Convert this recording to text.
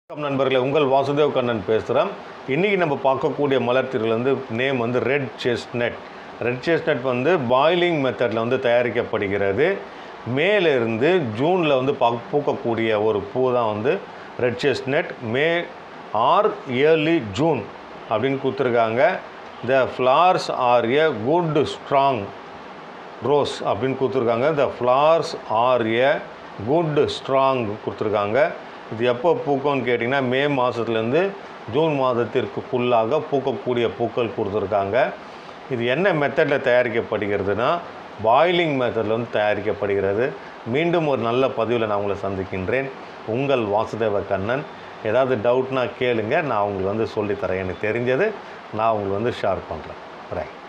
வணக்கம் நண்பர்களே உங்கள் வாசுதேவ் கண்ணன் பேசுகிறேன் இன்றைக்கி நம்ம பார்க்கக்கூடிய மலர்த்தீர்கள் வந்து நேம் வந்து ரெட் செஸ்ட்நட் ரெட் செஸ்ட்நட் வந்து பாயிலிங் மெத்தடில் வந்து தயாரிக்கப்படுகிறது மேல இருந்து ஜூனில் வந்து பா பூக்கக்கூடிய ஒரு பூ தான் வந்து red chestnut May or early June அப்படின்னு கொடுத்துருக்காங்க the flowers are a good strong rose அப்படின்னு கொடுத்துருக்காங்க the flowers are a good strong கொடுத்துருக்காங்க இது எப்போ பூக்கும்னு கேட்டிங்கன்னா மே மாதத்துலேருந்து ஜூன் மாதத்திற்குள்ளாக பூக்கக்கூடிய பூக்கள் கொடுத்துருக்காங்க இது என்ன மெத்தடில் தயாரிக்கப்படுகிறதுனா பாயிலிங் மெத்தடில் வந்து தயாரிக்கப்படுகிறது மீண்டும் ஒரு நல்ல பதிவில் நான் உங்களை சந்திக்கின்றேன் உங்கள் வாசுதேவ கண்ணன் ஏதாவது டவுட்னா கேளுங்க நான் உங்களுக்கு வந்து சொல்லித்தரேன் எனக்கு தெரிஞ்சது நான் உங்களுக்கு வந்து ஷேர் பண்ணுறேன் ரைட்